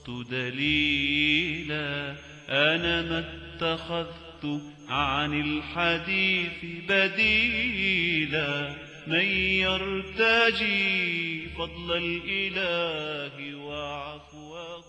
دليلا أنا ما اتخذت عن الحديث بديلا من يرتجي فضل الإله وعفوه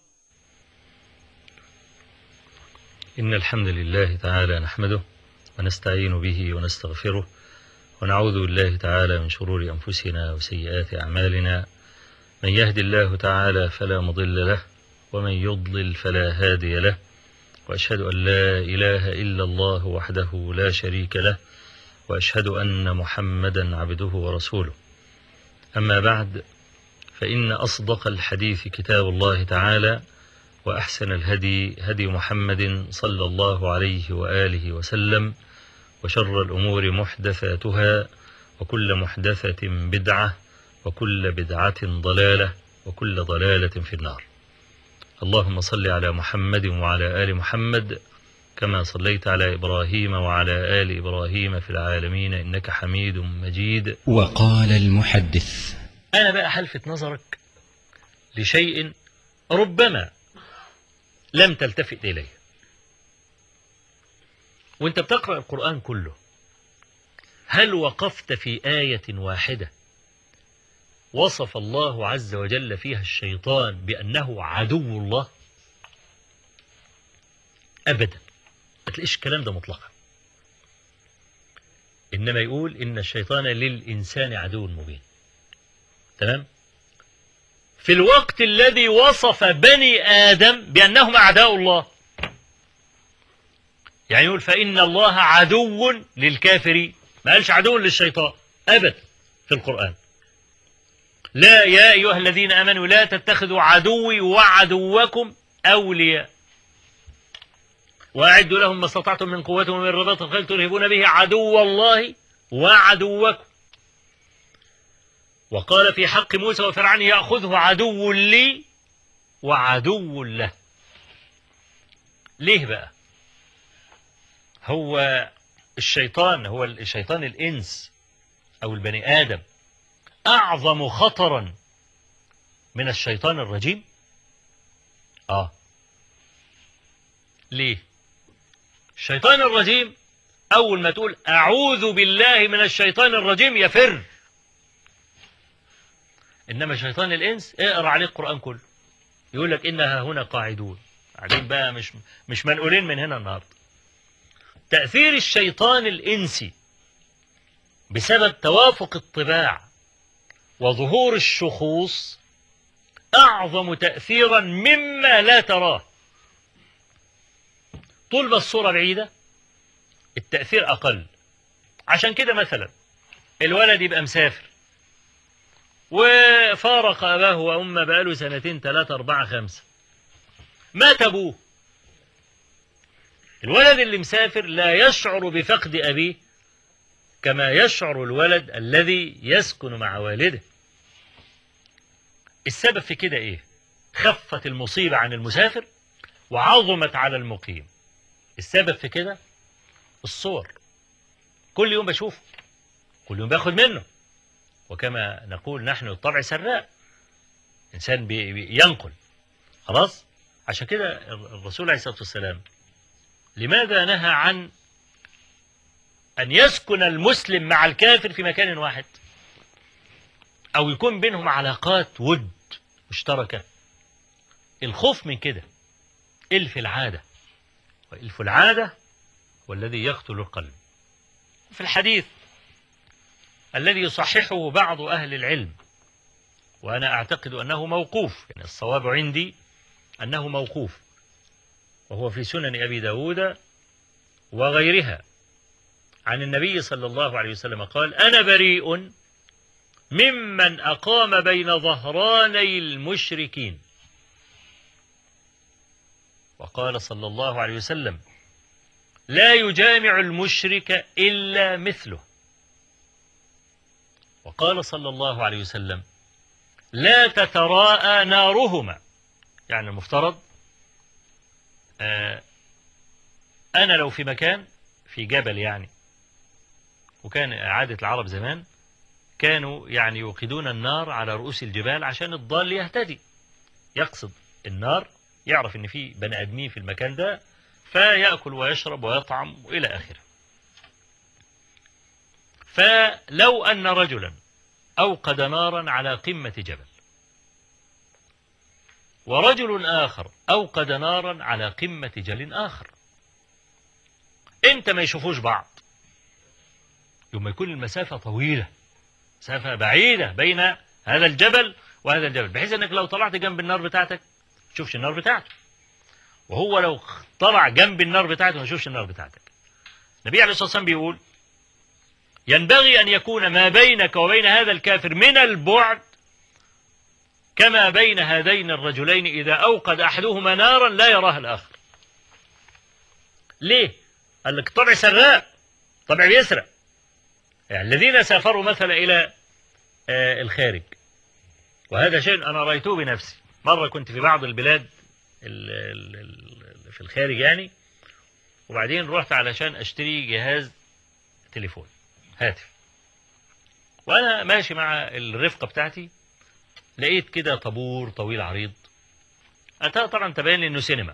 إن الحمد لله تعالى نحمده ونستعين به ونستغفره ونعوذ بالله تعالى من شرور أنفسنا وسيئات أعمالنا من يهد الله تعالى فلا مضل له ومن يضلل فلا هادي له وأشهد أن لا إله إلا الله وحده لا شريك له وأشهد أن محمدا عبده ورسوله أما بعد فإن أصدق الحديث كتاب الله تعالى وأحسن الهدي هدي محمد صلى الله عليه وآله وسلم وشر الأمور محدثاتها وكل محدثة بدعة وكل بدعة ضلالة وكل ضلالة في النار اللهم صل على محمد وعلى آل محمد كما صليت على إبراهيم وعلى آل إبراهيم في العالمين إنك حميد مجيد وقال المحدث أنا بقى حلفت نظرك لشيء ربما لم تلتفت إليه وانت بتقرأ القرآن كله هل وقفت في آية واحدة وصف الله عز وجل فيها الشيطان بأنه عدو الله أبدا ما تلاقيش الكلام ده مطلقا إنما يقول إن الشيطان للإنسان عدو مبين تمام في الوقت الذي وصف بني آدم بأنهم أعداء الله يعني يقول فإن الله عدو للكافرين ما قالش عدو للشيطان أبدا في القرآن لا يا أيها الذين أمنوا لا تتخذوا عدوي وعدوكم أولياء وأعدوا لهم ما استطعتم من قوة ومن رباط الخيل ترهبون به عدو الله وعدوكم وقال في حق موسى وفرعون يأخذه عدو لي وعدو له ليه بقى هو الشيطان هو الشيطان الإنس أو البني آدم أعظم خطرا من الشيطان الرجيم آه ليه الشيطان الرجيم أول ما تقول أعوذ بالله من الشيطان الرجيم يفر إنما شيطان الإنس اقرأ عليه القرآن كله يقول لك إنها هنا قاعدون قاعدين بقى مش مش منقولين من هنا النهارده تأثير الشيطان الإنسي بسبب توافق الطباع وظهور الشخوص أعظم تأثيرا مما لا تراه طول ما الصورة بعيدة التأثير أقل عشان كده مثلا الولد يبقى مسافر وفارق أباه وأمه بقاله سنتين ثلاثة أربعة خمسة مات أبوه الولد اللي مسافر لا يشعر بفقد أبيه كما يشعر الولد الذي يسكن مع والده السبب في كده إيه خفت المصيبة عن المسافر وعظمت على المقيم السبب في كده الصور كل يوم بشوفه كل يوم باخد منه وكما نقول نحن الطبع سراء إنسان بينقل خلاص عشان كده الرسول عليه الصلاة والسلام لماذا نهى عن أن يسكن المسلم مع الكافر في مكان واحد أو يكون بينهم علاقات ود مشتركة الخوف من كده إلف العادة وإلف العادة والذي يقتل القلب في الحديث الذي يصححه بعض أهل العلم وأنا أعتقد أنه موقوف يعني الصواب عندي أنه موقوف وهو في سنن أبي داود وغيرها عن النبي صلى الله عليه وسلم قال أنا بريء ممن أقام بين ظهراني المشركين وقال صلى الله عليه وسلم لا يجامع المشرك إلا مثله وقال صلى الله عليه وسلم لا تتراءى نارهما يعني المفترض آه أنا لو في مكان في جبل يعني وكان عادة العرب زمان كانوا يعني يوقدون النار على رؤوس الجبال عشان الضال يهتدي يقصد النار يعرف ان في بني ادمين في المكان ده فيأكل ويشرب ويطعم والى اخره فلو ان رجلا اوقد نارا على قمة جبل ورجل آخر أوقد نارا على قمة جبل آخر انت ما يشوفوش بعض يوم يكون المسافة طويلة مسافة بعيدة بين هذا الجبل وهذا الجبل بحيث انك لو طلعت جنب النار بتاعتك ما تشوفش النار بتاعته وهو لو طلع جنب النار بتاعته ما يشوفش النار بتاعتك النبي عليه الصلاة والسلام بيقول ينبغي أن يكون ما بينك وبين هذا الكافر من البعد كما بين هذين الرجلين إذا أوقد أحدهما نارا لا يراها الآخر ليه؟ قال لك طبع سراء طبع بيسرق يعني الذين سافروا مثلا إلى آه، الخارج وهذا شيء أنا رأيته بنفسي مرة كنت في بعض البلاد ال- ال- ال- في الخارج يعني وبعدين رحت علشان أشتري جهاز تليفون هاتف وأنا ماشي مع الرفقة بتاعتي لقيت كده طابور طويل عريض أتى طبعا تبين لي إنه سينما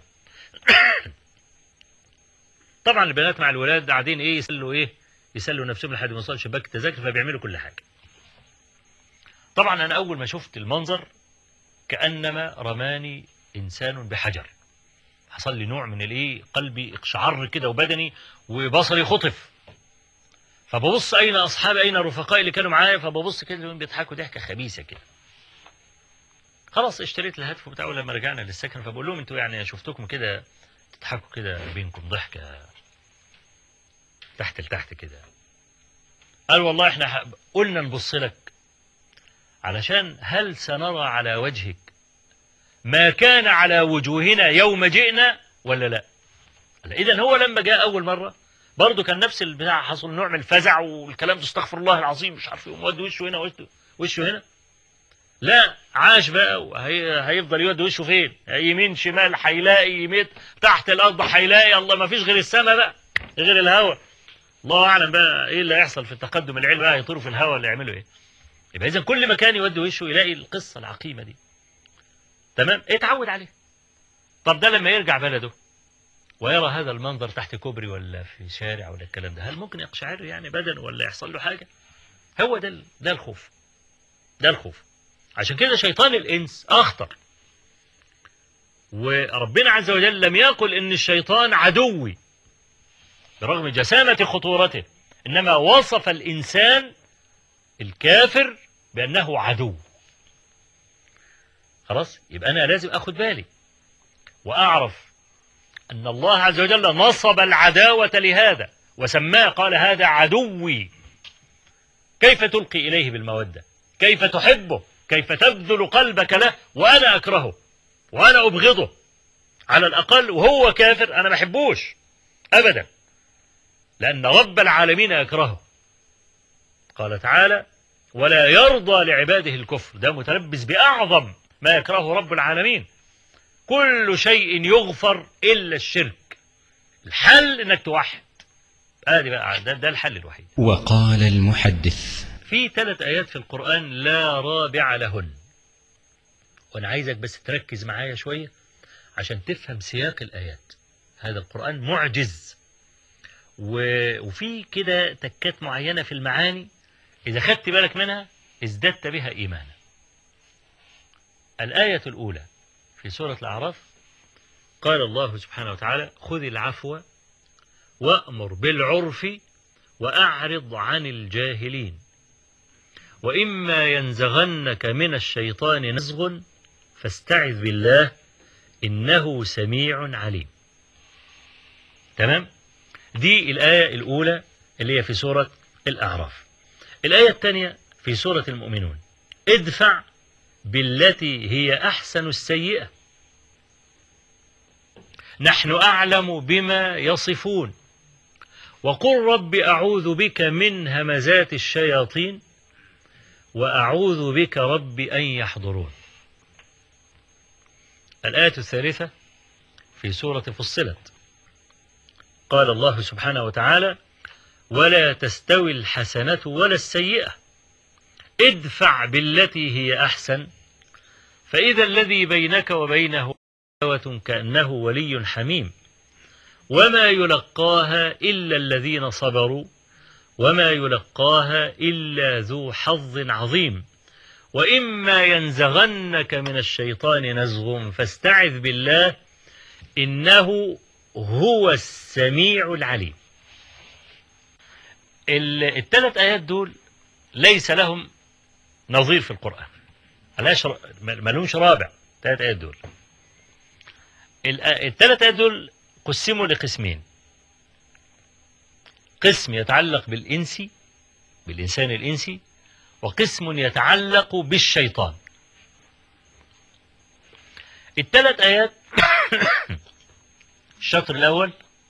طبعا البنات مع الولاد قاعدين إيه يسلوا إيه يسلوا نفسهم لحد ما يوصل شباك التذاكر فبيعملوا كل حاجة طبعا أنا أول ما شفت المنظر كأنما رماني إنسان بحجر حصل لي نوع من الإيه قلبي اقشعر كده وبدني وبصري خطف فببص أين أصحابي أين رفقائي اللي كانوا معايا فببص كده لهم بيضحكوا ضحكة خبيثة كده خلاص اشتريت الهاتف بتاعه لما رجعنا للسكن فبقول لهم انتوا يعني شفتكم كده تضحكوا كده بينكم ضحكة تحت لتحت كده قال والله احنا ح- قلنا نبص لك علشان هل سنرى على وجهك ما كان على وجوهنا يوم جئنا ولا لا إذا هو لما جاء أول مرة برضه كان نفس البتاع حصل نوع من الفزع والكلام ده استغفر الله العظيم مش عارف يقوم ودي وشه هنا وشه وشه هنا لا عاش بقى وهي هيفضل يودي وشه فين يمين شمال هيلاقي يمين تحت الارض هيلاقي الله ما فيش غير السماء بقى غير الهواء الله اعلم بقى ايه اللي هيحصل في التقدم العلمي بقى يطيروا في الهواء اللي يعملوا ايه يبقى اذا كل مكان يودي وشه يلاقي القصه العقيمه دي تمام اتعود عليه طب ده لما يرجع بلده ويرى هذا المنظر تحت كوبري ولا في شارع ولا الكلام ده هل ممكن يقشعر يعني بدنه ولا يحصل له حاجه هو ده ال- ده الخوف ده الخوف عشان كده شيطان الإنس أخطر وربنا عز وجل لم يقل إن الشيطان عدوي برغم جسامة خطورته إنما وصف الإنسان الكافر بأنه عدو خلاص يبقى أنا لازم أخد بالي وأعرف أن الله عز وجل نصب العداوة لهذا وسماه قال هذا عدوي كيف تلقي إليه بالمودة كيف تحبه كيف تبذل قلبك له وأنا أكرهه وأنا أبغضه على الأقل وهو كافر أنا ما أحبوش أبدا لأن رب العالمين يكرهه قال تعالى ولا يرضى لعباده الكفر ده متلبس بأعظم ما يكرهه رب العالمين كل شيء يغفر إلا الشرك الحل إنك توحد ادي بقى ده, ده الحل الوحيد وقال المحدث في ثلاث آيات في القرآن لا رابع لهن وأنا عايزك بس تركز معايا شوية عشان تفهم سياق الآيات هذا القرآن معجز و... وفي كده تكات معينة في المعاني إذا خدت بالك منها ازددت بها إيمانا الآية الأولى في سورة الأعراف قال الله سبحانه وتعالى خذ العفو وأمر بالعرف وأعرض عن الجاهلين وإما ينزغنك من الشيطان نزغ فاستعذ بالله إنه سميع عليم تمام دي الآية الأولى اللي هي في سورة الأعراف الآية الثانية في سورة المؤمنون ادفع بالتي هي أحسن السيئة نحن أعلم بما يصفون وقل رب أعوذ بك من همزات الشياطين وأعوذ بك رب أن يحضرون الآية الثالثة في سورة فصلت قال الله سبحانه وتعالى ولا تستوي الحسنة ولا السيئة ادفع بالتي هي أحسن فإذا الذي بينك وبينه كأنه ولي حميم وما يلقاها إلا الذين صبروا وما يلقاها إلا ذو حظ عظيم وإما ينزغنك من الشيطان نزغ فاستعذ بالله إنه هو السميع العليم ال- الثلاث آيات دول ليس لهم نظير في القرآن ملهاش ر- ما لهمش رابع الثلاث آيات دول الآ- الثلاث آيات دول قسموا لقسمين قسم يتعلق بالإنسي بالإنسان الإنسي وقسم يتعلق بالشيطان الثلاث آيات الشطر الأول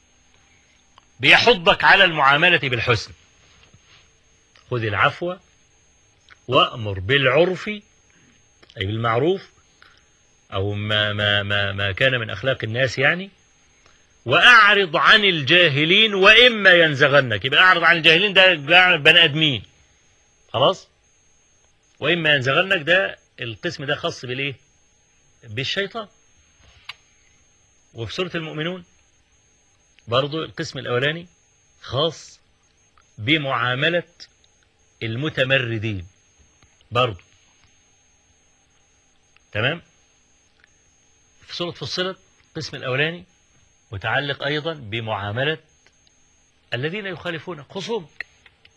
بيحضك على المعاملة بالحسن خذ العفو وأمر بالعرف أي بالمعروف أو ما, ما, ما, ما كان من أخلاق الناس يعني وأعرض عن الجاهلين وإما ينزغنك يبقى أعرض عن الجاهلين ده بني آدمين خلاص وإما ينزغنك ده القسم ده خاص بالإيه بالشيطان وفي سورة المؤمنون برضو القسم الأولاني خاص بمعاملة المتمردين برضو تمام في سورة فصلت القسم الأولاني متعلق أيضا بمعاملة الذين يخالفون خصومك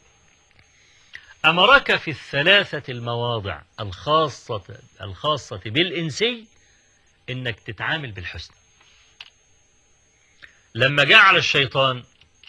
أمرك في الثلاثة المواضع الخاصة الخاصة بالإنسي إنك تتعامل بالحسن لما جاء على الشيطان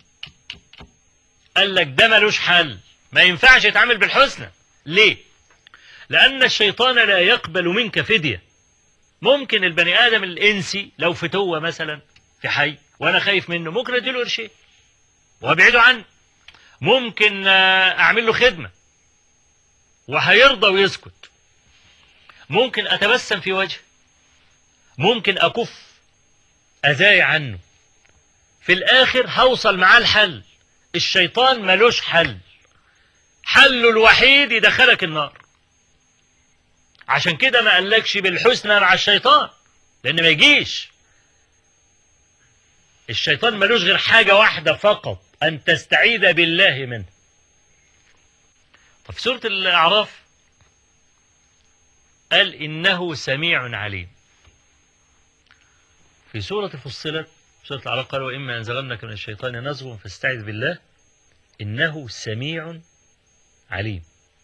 قال لك ده ملوش حل ما ينفعش يتعامل بالحسنى ليه لأن الشيطان لا يقبل منك فدية ممكن البني آدم الإنسي لو فتوة مثلا في حي وأنا خايف منه ممكن أديله قرشين وأبعده عنه ممكن آه، أعمل له خدمة وهيرضى ويسكت ممكن أتبسم في وجهه ممكن أكف أذاي عنه في الآخر هوصل معاه الحل الشيطان ملوش حل حله الوحيد يدخلك النار عشان كده ما قالكش بالحسنى مع الشيطان لأن ما يجيش الشيطان ملوش غير حاجة واحدة فقط أن تستعيذ بالله منه طب في سورة الأعراف قال إنه سميع عليم في سورة فصلت سورة الأعراف قال وإما ينزغنك من الشيطان نزغ فاستعذ بالله إنه سميع عليم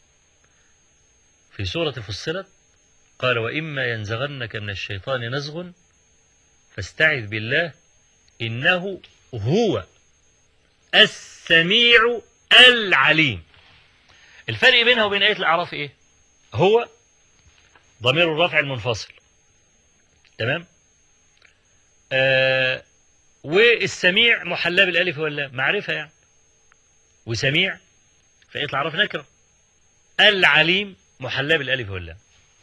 في سورة فصلت قال وإما ينزغنك من الشيطان نزغ فاستعذ بالله إنه هو السميع العليم الفرق بينها وبين آية الأعراف إيه هو ضمير الرفع المنفصل تمام آه والسميع محلى بالالف واللام معرفه يعني وسميع في آية الأعراف نكره العليم محلى بالالف واللام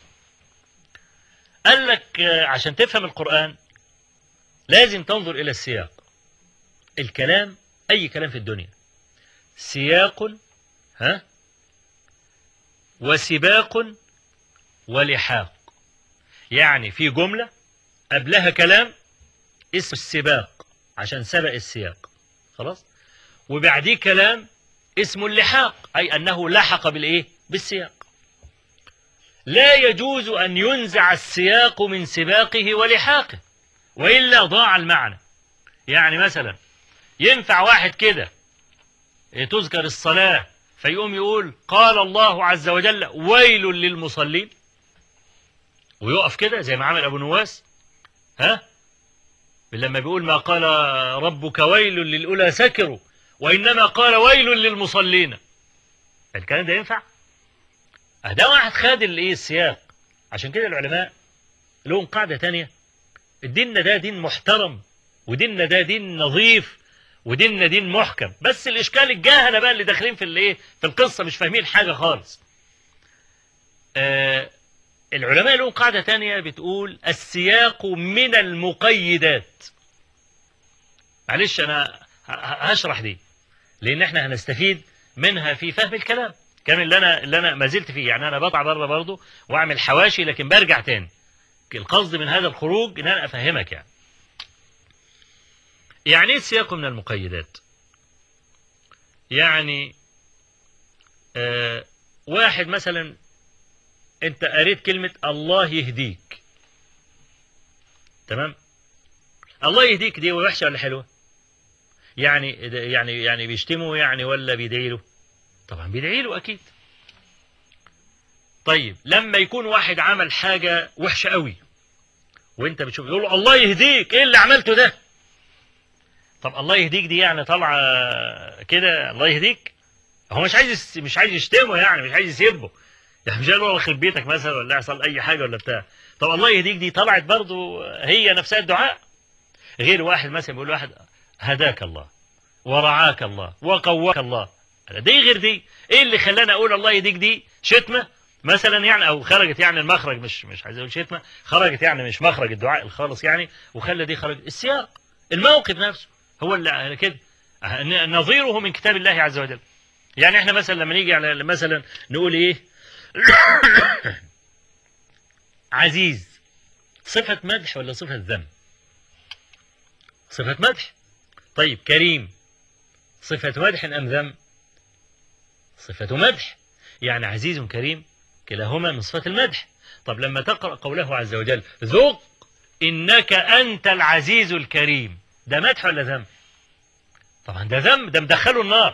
قال لك آه، عشان تفهم القرآن لازم تنظر إلى السياق الكلام أي كلام في الدنيا سياق ها وسباق ولحاق يعني في جملة قبلها كلام اسم السباق عشان سبق السياق خلاص وبعديه كلام اسمه اللحاق أي أنه لحق بالإيه بالسياق لا يجوز أن ينزع السياق من سباقه ولحاقه وإلا ضاع المعنى يعني مثلا ينفع واحد كده تذكر الصلاة فيقوم يقول قال الله عز وجل ويل للمصلين ويقف كده زي ما عمل أبو نواس ها لما بيقول ما قال ربك ويل للأولى سكروا وإنما قال ويل للمصلين الكلام ده ينفع ده واحد خد الايه السياق عشان كده العلماء لهم قاعدة تانية ديننا ده دين محترم وديننا ده دين نظيف وديننا دين محكم بس الإشكال الجاهلة بقى اللي داخلين في الايه في القصة مش فاهمين حاجة خالص آه العلماء لهم قاعدة تانية بتقول السياق من المقيدات معلش أنا ه- ه- هشرح دي لأن احنا هنستفيد منها في فهم الكلام كان اللي أنا اللي أنا ما زلت فيه يعني أنا بطلع بره برضه وأعمل حواشي لكن برجع تاني القصد من هذا الخروج ان انا افهمك يعني يعني ايه السياق من المقيدات يعني آه واحد مثلا انت قريت كلمة الله يهديك تمام الله يهديك دي وحشة ولا حلوة يعني يعني يعني بيشتمه يعني ولا بيدعي له طبعا بيدعي له اكيد طيب لما يكون واحد عمل حاجة وحشة قوي وانت بتشوف يقول له الله يهديك ايه اللي عملته ده طب الله يهديك دي يعني طالعه كده الله يهديك هو مش عايز مش عايز يشتمه يعني مش عايز يسيبه يعني مش قال له يخرب بيتك مثلا ولا يحصل اي حاجه ولا بتاع طب الله يهديك دي طلعت برضه هي نفسها الدعاء غير واحد مثلا بيقول واحد هداك الله ورعاك الله وقواك الله دي غير دي ايه اللي خلاني اقول الله يهديك دي شتمه مثلا يعني او خرجت يعني المخرج مش مش عايز اقول شتمه خرجت يعني مش مخرج الدعاء الخالص يعني وخلى دي خرج السياق الموقف نفسه هو اللي كده نظيره من كتاب الله عز وجل يعني احنا مثلا لما نيجي على مثلا نقول ايه عزيز صفة مدح ولا صفة ذم صفة مدح طيب كريم صفة مدح أم ذم صفة مدح يعني عزيز كريم كلاهما من صفة المدح طب لما تقرأ قوله عز وجل ذق إنك أنت العزيز الكريم ده مدح ولا ذم طبعا ده ذم ده مدخله النار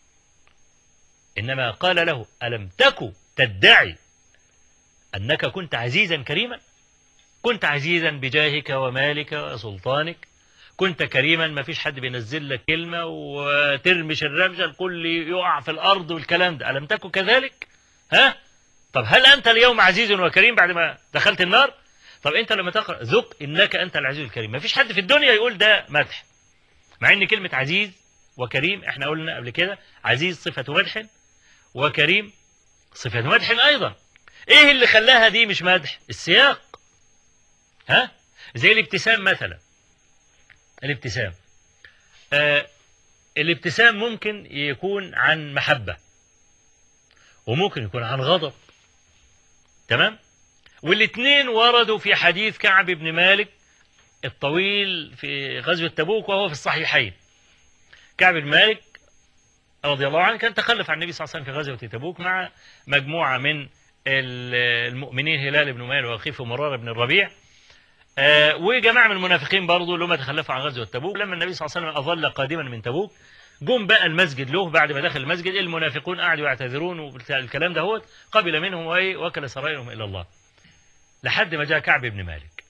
إنما قال له ألم تك تدعي أنك كنت عزيزا كريما كنت عزيزا بجاهك ومالك وسلطانك كنت كريما ما فيش حد بينزل لك كلمة وترمش الرمشة الكل يقع في الأرض والكلام ده ألم تكن كذلك ها طب هل أنت اليوم عزيز وكريم بعد ما دخلت النار طب أنت لما تقرأ ذق إنك أنت العزيز الكريم ما فيش حد في الدنيا يقول ده مدح مع ان كلمة عزيز وكريم احنا قلنا قبل كده عزيز صفة مدح وكريم صفة مدح ايضا ايه اللي خلاها دي مش مدح السياق ها زي الابتسام مثلا الابتسام آه الابتسام ممكن يكون عن محبة وممكن يكون عن غضب تمام والاثنين وردوا في حديث كعب بن مالك الطويل في غزوة تبوك وهو في الصحيحين كعب بن مالك رضي الله عنه كان تخلف عن النبي صلى الله عليه وسلم في غزوة تبوك مع مجموعة من المؤمنين هلال بن مال وخيف مرار بن الربيع آه وجماعة من المنافقين برضه اللي هم تخلفوا عن غزوة تبوك لما النبي صلى الله عليه وسلم أظل قادما من تبوك جم بقى المسجد له بعد ما دخل المسجد المنافقون قعدوا يعتذرون والكلام ده هو قبل منهم وايه وكل سرائرهم إلى الله لحد ما جاء كعب بن مالك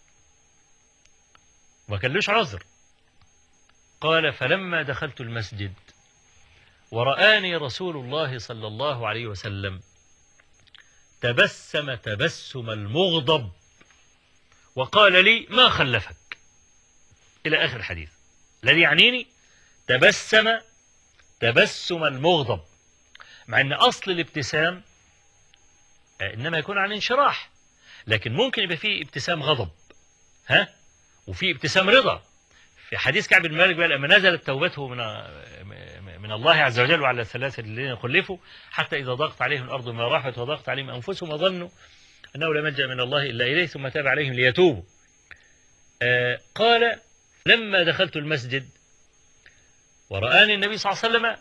وما كانلوش عذر قال فلما دخلت المسجد ورآني رسول الله صلى الله عليه وسلم تبسم تبسم المغضب وقال لي ما خلفك إلى آخر الحديث الذي يعنيني تبسم تبسم المغضب مع أن أصل الابتسام إنما يكون عن انشراح لكن ممكن يبقى فيه ابتسام غضب ها وفي ابتسام رضا في حديث كعب بن مالك بقى لما نزلت توبته من من الله عز وجل وعلى الثلاثة الذين خلفوا حتى إذا ضاقت عليهم الأرض ما راحت وضاقت عليهم أنفسهم وظنوا أنه لا ملجأ من الله إلا إليه ثم تاب عليهم ليتوبوا آه قال لما دخلت المسجد ورآني النبي صلى الله عليه وسلم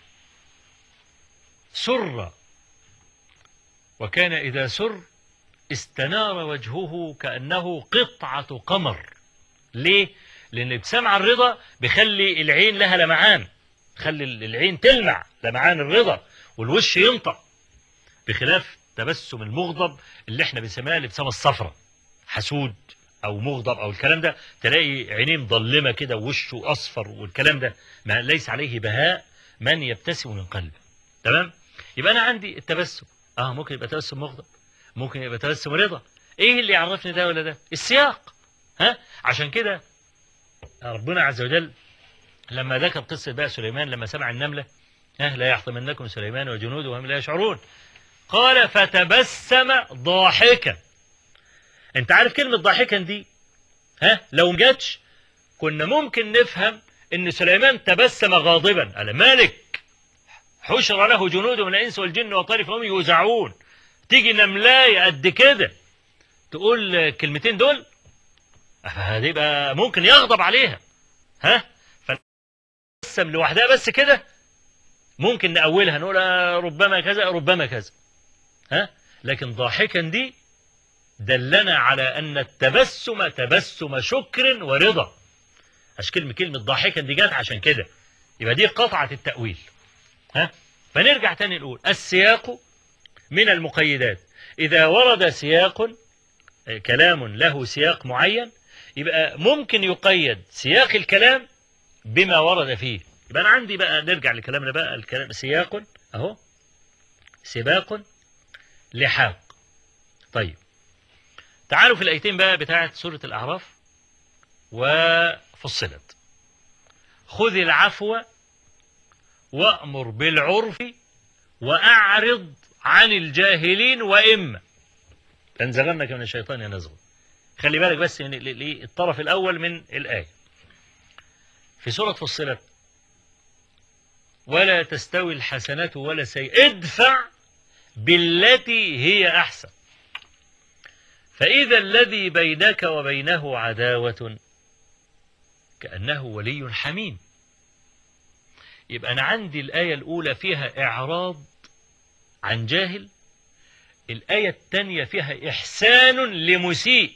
سر وكان إذا سر استنار وجهه كأنه قطعة قمر ليه؟ لأن ابتسام عن الرضا بيخلي العين لها لمعان خلي العين تلمع لمعان الرضا والوش ينطق بخلاف تبسم المغضب اللي احنا بنسميها الابتسامة الصفراء حسود او مغضب او الكلام ده تلاقي عينيه مظلمه كده ووشه اصفر والكلام ده ما ليس عليه بهاء من يبتسم من قلبه تمام يبقى انا عندي التبسم اه ممكن يبقى تبسم مغضب ممكن يبقى تبسم رضا ايه اللي يعرفني ده ولا ده السياق ها عشان كده ربنا عز وجل لما ذكر قصة بقى سليمان لما سمع النملة ها لا يحطمنكم سليمان وجنوده وهم لا يشعرون قال فتبسم ضاحكا انت عارف كلمة ضاحكا دي ها لو ما جاتش كنا ممكن نفهم ان سليمان تبسم غاضبا قال مالك حشر له جنود من الانس والجن والطير فهم يوزعون تيجي نملاية قد كده تقول الكلمتين دول هتبقى ممكن يغضب عليها ها فنقسم لوحدها بس كده ممكن نأولها نقول آه، ربما كذا ربما كذا ها لكن ضاحكا دي دلنا على أن التبسم تبسم شكر ورضا عشان كلمة كلمة ضاحكا دي جت عشان كده يبقى دي قطعة التأويل ها فنرجع تاني نقول السياق من المقيدات إذا ورد سياق آه، كلام له سياق معين يبقى ممكن يقيد سياق الكلام بما ورد فيه يبقى أنا عندي بقى نرجع لكلامنا بقى الكلام سياق أهو سباق لحاق طيب تعالوا في الآيتين بقى بتاعت سورة الأعراف وفصلت خذ العفو وأمر بالعرف وأعرض عن الجاهلين وإما تنزغنك من الشيطان ينزغ خلي بالك بس من ال- ال- الطرف الأول من الآية في سورة فصلت ولا تستوي الحسنة ولا سيئة ادفع بالتي هي أحسن فإذا الذي بينك وبينه عداوة كأنه ولي حميم يبقى أنا عندي الآية الأولى فيها إعراض عن جاهل الآية الثانية فيها إحسان لمسيء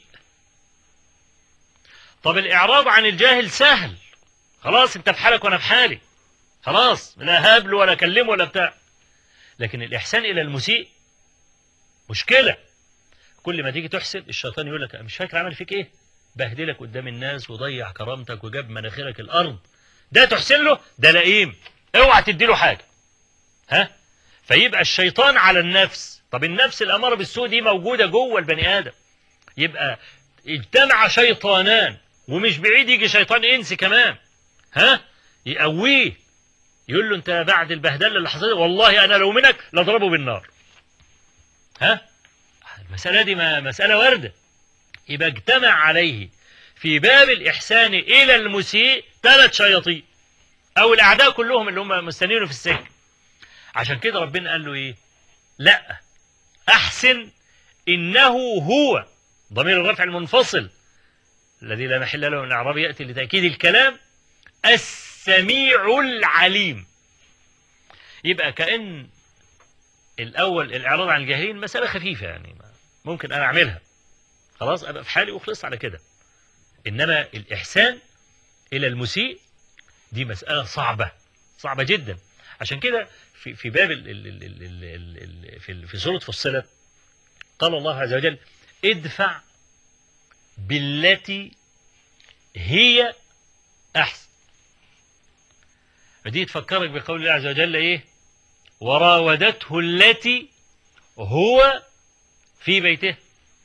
طب الإعراض عن الجاهل سهل خلاص أنت في حالك وأنا في حالي خلاص لا هابله ولا أكلمه ولا بتاع لكن الإحسان إلى المسيء مشكلة كل ما تيجي تحسن الشيطان يقول لك مش فاكر عمل فيك إيه بهدلك قدام الناس وضيع كرامتك وجاب مناخيرك الأرض ده تحسن له ده لئيم اوعى تديله حاجة ها فيبقى الشيطان على النفس طب النفس الأمارة بالسوء دي موجودة جوه البني آدم يبقى اجتمع شيطانان ومش بعيد يجي شيطان إنسي كمان ها يقويه يقول له انت بعد البهدله اللي حصلت والله انا لو منك لاضربه بالنار ها المساله دي ما مساله وارده يبقى اجتمع عليه في باب الاحسان الى المسيء ثلاث شياطين او الاعداء كلهم اللي هم مستنينه في السجن عشان كده ربنا قال له ايه لا احسن انه هو ضمير الرفع المنفصل الذي لا محل له من الاعراب ياتي لتاكيد الكلام السميع العليم يبقى كأن الأول الإعراض عن الجاهلين مسألة خفيفة يعني ممكن أنا أعملها خلاص أبقى في حالي وخلص على كده إنما الإحسان إلى المسيء دي مسألة صعبة صعبة جدا عشان كده في في باب ال ال ال ال ال ال في في سورة فصلت قال الله عز وجل ادفع بالتي هي أحسن فدي تفكرك بقول الله عز وجل ايه وراودته التي هو في بيته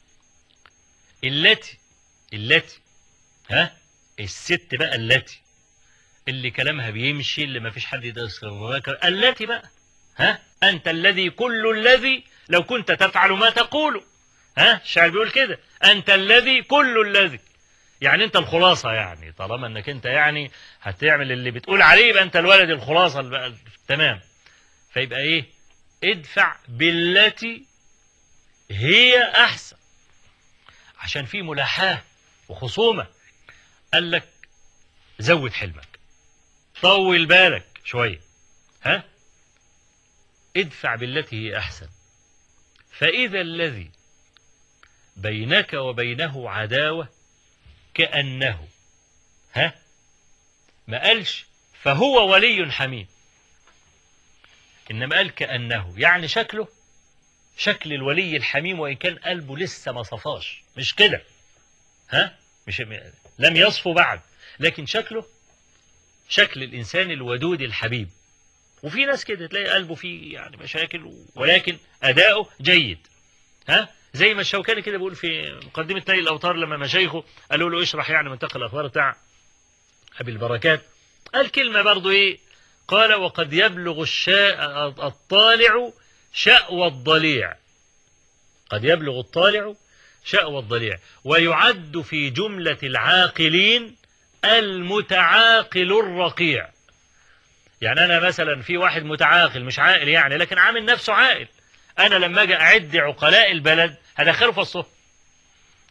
التي التي ها الست بقى التي اللي كلامها بيمشي اللي ما فيش حد يقدر التي بقى ها انت الذي كل الذي لو كنت تفعل ما تقول ها الشاعر بيقول كده انت الذي كل الذي يعني انت الخلاصة يعني طالما انك انت يعني هتعمل اللي بتقول عليه يبقى انت الولد الخلاصة البقى تمام فيبقى ايه ادفع بالتي هي احسن عشان في ملاحاة وخصومة قال لك زود حلمك طول بالك شوية ها ادفع بالتي هي احسن فاذا الذي بينك وبينه عداوه كأنه ها ما قالش فهو ولي حميم إنما قال كأنه يعني شكله شكل الولي الحميم وإن كان قلبه لسه ما صفاش مش كده ها مش لم يصفو بعد لكن شكله شكل الإنسان الودود الحبيب وفي ناس كده تلاقي قلبه فيه يعني مشاكل ولكن أداؤه جيد ها زي ما الشوكاني كده بيقول في مقدمة نيل الأوطار لما مشايخه قالوا له اشرح يعني منطق الأخبار بتاع أبي البركات قال كلمة برضو إيه قال وقد يبلغ الشاء الطالع شأوى الضليع قد يبلغ الطالع شأوى الضليع ويعد في جملة العاقلين المتعاقل الرقيع يعني أنا مثلا في واحد متعاقل مش عاقل يعني لكن عامل نفسه عاقل أنا لما أجي أعد عقلاء البلد هدخله في الصف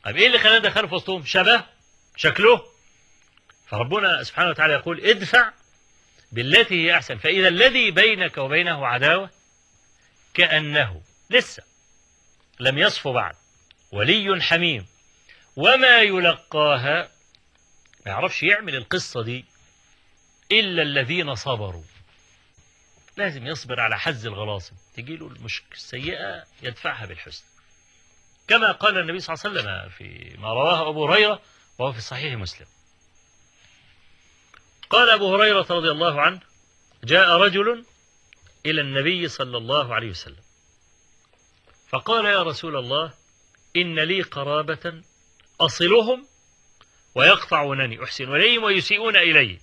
طب ايه اللي خلاه دخله في وسطهم شبه شكله فربنا سبحانه وتعالى يقول ادفع بالتي هي احسن فاذا الذي بينك وبينه عداوه كانه لسه لم يصف بعد ولي حميم وما يلقاها ما يعرفش يعمل القصة دي إلا الذين صبروا لازم يصبر على حز الغلاصم تجي له المشكلة السيئة يدفعها بالحسن كما قال النبي صلى الله عليه وسلم في ما رواه أبو هريرة وهو في صحيح مسلم قال أبو هريرة رضي الله عنه جاء رجل إلى النبي صلى الله عليه وسلم فقال يا رسول الله إن لي قرابة أصلهم ويقطعونني أحسن إليهم ويسيئون إلي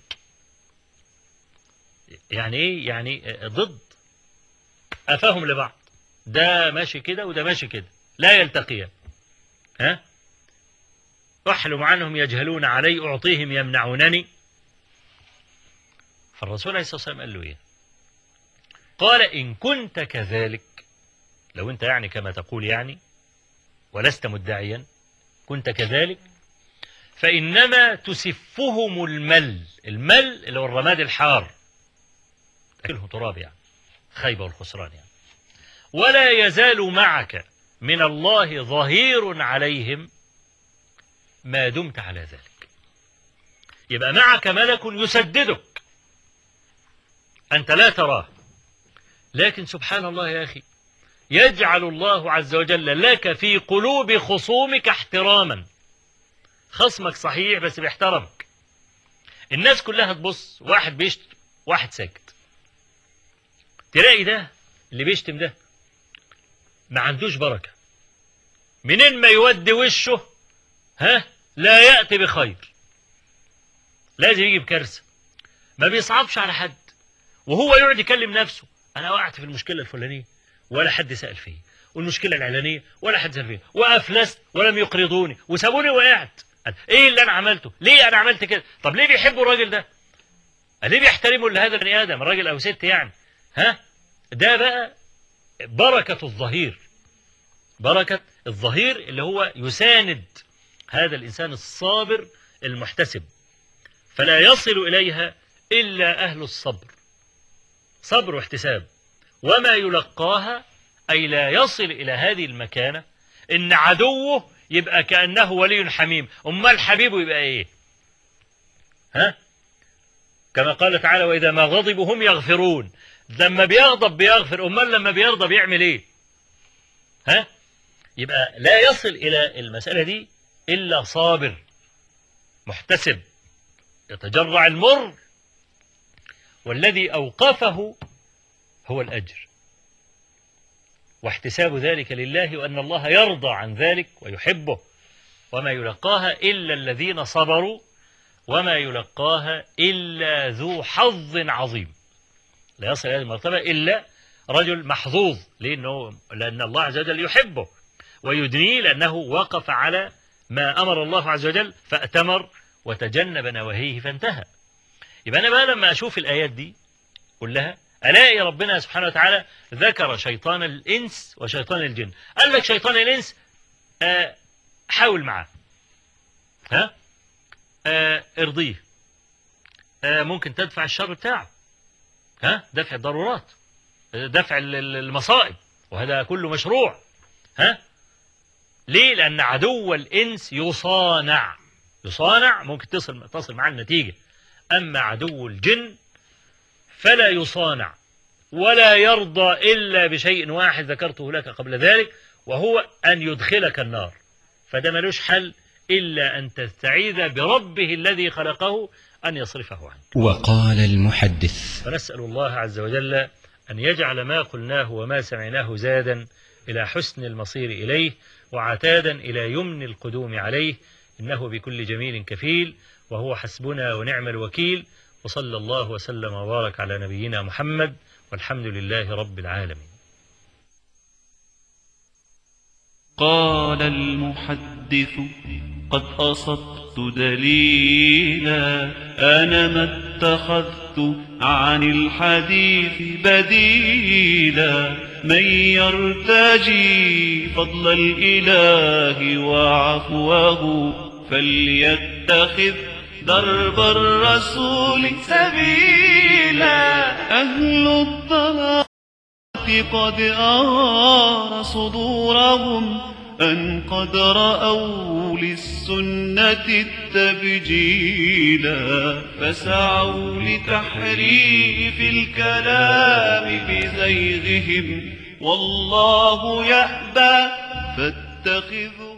يعني إيه يعني ضد أفهم لبعض ده ماشي كده وده ماشي كده لا يلتقيان ها أحلم عنهم يجهلون علي أعطيهم يمنعونني فالرسول عليه الصلاة والسلام قال له إيه قال إن كنت كذلك لو أنت يعني كما تقول يعني ولست مدعيا كنت كذلك فإنما تسفهم المل المل اللي هو الرماد الحار تأكله تراب يعني خيبة والخسران يعني ولا يزال معك من الله ظهير عليهم ما دمت على ذلك يبقى معك ملك يسددك أنت لا تراه لكن سبحان الله يا أخي يجعل الله عز وجل لك في قلوب خصومك احتراما خصمك صحيح بس بيحترمك الناس كلها تبص واحد بيشتم واحد ساكت تلاقي ده اللي بيشتم ده ما عندوش بركة منين ما يودي وشه ها لا يأتي بخير لازم يجي بكارثة ما بيصعبش على حد وهو يقعد يكلم نفسه أنا وقعت في المشكلة الفلانية ولا حد سأل فيه والمشكلة الإعلانية ولا حد سأل فيه وأفلست ولم يقرضوني وسابوني وقعت إيه اللي أنا عملته ليه أنا عملت كده طب ليه بيحبوا الراجل ده ليه بيحترموا لهذا البني آدم راجل أو ست يعني ها ده بقى بركة الظهير بركة الظهير اللي هو يساند هذا الإنسان الصابر المحتسب فلا يصل إليها إلا أهل الصبر صبر واحتساب وما يلقاها أي لا يصل إلى هذه المكانة إن عدوه يبقى كأنه ولي حميم أمال حبيبه يبقى إيه ها كما قال تعالى وإذا ما غضبوا هم يغفرون لما بيغضب بيغفر أمال لما بيرضى بيعمل إيه ها يبقى لا يصل إلى المسألة دي إلا صابر محتسب يتجرع المر والذي أوقفه هو الأجر واحتساب ذلك لله وأن الله يرضى عن ذلك ويحبه وما يلقاها إلا الذين صبروا وما يلقاها إلا ذو حظ عظيم لا يصل إلى هذه المرتبة إلا رجل محظوظ لأنه لأن الله عز وجل يحبه ويدنيه لأنه وقف على ما أمر الله عز وجل فأتمر وتجنب نواهيه فانتهى يبقى أنا بقى لما أشوف الآيات دي كلها ألاقي ربنا سبحانه وتعالى ذكر شيطان الإنس وشيطان الجن قال لك شيطان الإنس آه حاول معاه ها آه ارضيه آه ممكن تدفع الشر بتاعه ها دفع الضرورات دفع المصائب وهذا كله مشروع ها ليه لأن عدو الإنس يصانع يصانع ممكن تصل تصل مع النتيجة أما عدو الجن فلا يصانع ولا يرضى إلا بشيء واحد ذكرته لك قبل ذلك وهو أن يدخلك النار فده ملوش حل إلا أن تستعيذ بربه الذي خلقه أن يصرفه عنك وقال المحدث فنسأل الله عز وجل أن يجعل ما قلناه وما سمعناه زادا إلى حسن المصير إليه وعتادا إلى يمن القدوم عليه إنه بكل جميل كفيل وهو حسبنا ونعم الوكيل وصلى الله وسلم وبارك على نبينا محمد والحمد لله رب العالمين قال المحدث المحدث قد أصبت دليلا أنا ما اتخذت عن الحديث بديلا من يرتجي فضل الإله وعفوه فليتخذ درب الرسول سبيلا أهل الضلال قد أرى صدورهم أن قد رأوا للسنة التبجيلا فسعوا لتحريف الكلام بزيغهم والله يأبى فاتخذوا